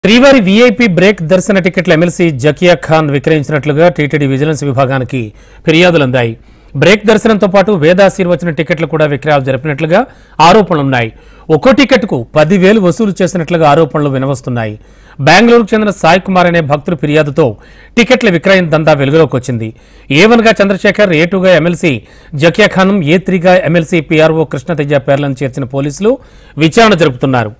శ్రీవారి VIP break దర్శన టికెట్ల ఎమ్మెల్సీ జకియా ఖాన్ విక్రయించినట్లుగా టీటీడీ విజిలెన్స్ విభాగానికి ఫిర్యాదులు అందాయి బ్రేక్ దర్శనంతో పాటు వేదాశీర్వచన టికెట్లు కూడా విక్రయాలు జరిపినట్లుగా ఆరోపణలున్నాయి ఒక్కో టికెట్కు పదివేలు వసూలు చేసినట్లుగా ఆరోపణలు వినవస్తున్నాయి బెంగళూరుకు చెందిన సాయి కుమార్ అనే భక్తుల ఫిర్యాదుతో టికెట్ల విక్రయం దందా వెలుగులోకి వచ్చింది ఏ వన్గా చంద్రశేఖర్ ఏ టూగా ఎమ్మెల్సీ జకియా ఖానం ఏ త్రీగా ఎమ్మెల్సీ పీఆర్ఓ కృష్ణతేజ పేర్లను చేర్చిన పోలీసులు విచారణ జరుపుతున్నారు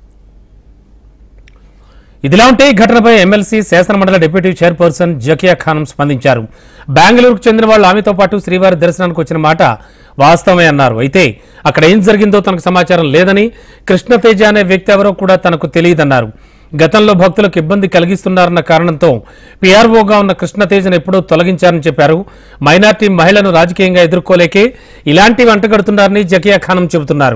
ఇదిలా ఉంటే ఈ ఘటనపై ఎమ్మెల్సీ శాసనమండలి డిప్యూటీ చైర్పర్సన్ జకియా ఖానం స్పందించారు బెంగళూరుకు చెందిన వాళ్ళు ఆమెతో పాటు శ్రీవారి దర్శనానికి వచ్చిన మాట వాస్తవమే అన్నారు అయితే అక్కడ ఏం జరిగిందో తనకు సమాచారం లేదని కృష్ణతేజ అనే వ్యక్తి ఎవరో కూడా తనకు తెలియదన్నారు గతంలో భక్తులకు ఇబ్బంది కలిగిస్తున్నారన్న కారణంతో పీఆర్ఓగా ఉన్న కృష్ణతేజను ఎప్పుడూ తొలగించారని చెప్పారు మైనార్టీ మహిళను రాజకీయంగా ఎదుర్కోలేకే ఇలాంటివి అంటగడుతున్నారని జకియా ఖానం చెబుతున్నారు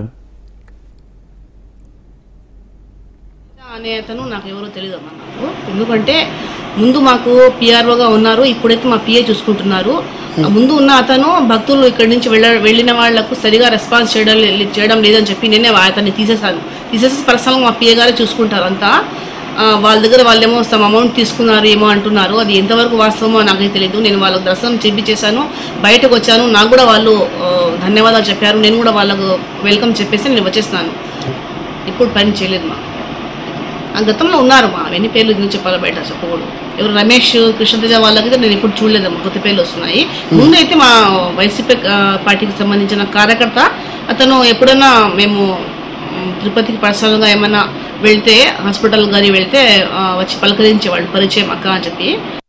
అనే అతను నాకు ఎవరో తెలియదు అమ్మా నాకు ఎందుకంటే ముందు మాకు పిఆర్ఓగా ఉన్నారు ఇప్పుడైతే మా పిఏ చూసుకుంటున్నారు ఆ ముందు ఉన్న అతను భక్తులు ఇక్కడి నుంచి వెళ్ళ వెళ్ళిన వాళ్లకు సరిగా రెస్పాన్స్ చేయడం లే- చేయడం లేదని చెప్పి నేనే అతన్ని తీసేసాను తీసేసి పర్సనల్గా మా పిఏ గారే చూసుకుంటారు అంతా ఆ, వాళ్ళ దగ్గర వాళ్ళేమో సమ్ అమౌంట్ తీసుకున్నారు ఏమో అంటున్నారు అది ఎంతవరకు వాస్తవమో నాకైతే తెలియదు నేను వాళ్ళకు దర్శనం చేపించేశాను బయటకు వచ్చాను నాకు కూడా వాళ్ళు ఆ, ధన్యవాదాలు చెప్పారు నేను కూడా వాళ్ళకు వెల్కమ్ చెప్పేసి నేను వచ్చేస్తాను ఇప్పుడు పని చేయలేదు మా ఆ గతంలో ఉన్నారు మా ఎన్ని పేర్లు ఎందుకు చెప్పాలో బయట చెప్పకూడదు ఎవరు రమేష్ కృష్ణతేజ వాళ్ళకైతే నేను ఇప్పుడు చూడలేదమ్మా కొత్త పేర్లు వస్తున్నాయి ముందు అయితే మా వైసీపీ ఆ, పార్టీకి సంబంధించిన కార్యకర్త అతను ఎప్పుడైనా మేము మ్, తిరుపతికి పర్సనల్గా ఏమైనా వెళ్తే హాస్పిటల్ కానీ వెళ్తే ఆ, వచ్చి పలకరించేవాళ్ళు పరిచయం అక్క అని చెప్పి